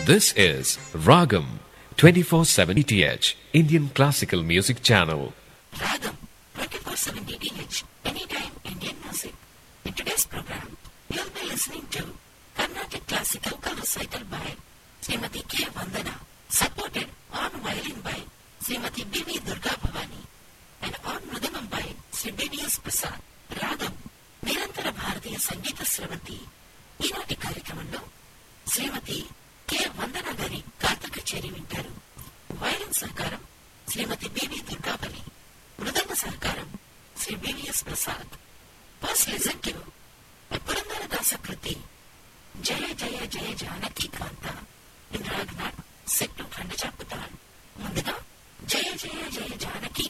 This is Ragam 24/7 ETH Indian Classical Music Channel. Ragam 24/7 DTH, anytime Indian music. In today's program, you'll be listening to Carnatic classical recital by Srimati K. Vandana, supported on violin by Srimati B.V. Durga Bhavani, and on mridangam by Sri B.V.S. Prasad. రాగం నిరంతర భారతీయ సంగీత స్రవంతి ఈనాటి కార్యక్రమంలో శ్రీమతి K వందన గారి గాత్ర కచేరీ వింటారు violin సహకారం శ్రీమతి BV Durgabali మృదంగ సహకారం Shri BVS Prasad first listen to Purandara Dasa కృతి జయ జయ జయ జానకి కాంత ఇన్ రాగ్నాథ్ సెట్టు ఖండ చాపుతాన్ ముందుగా జయ జయ జయ జానకి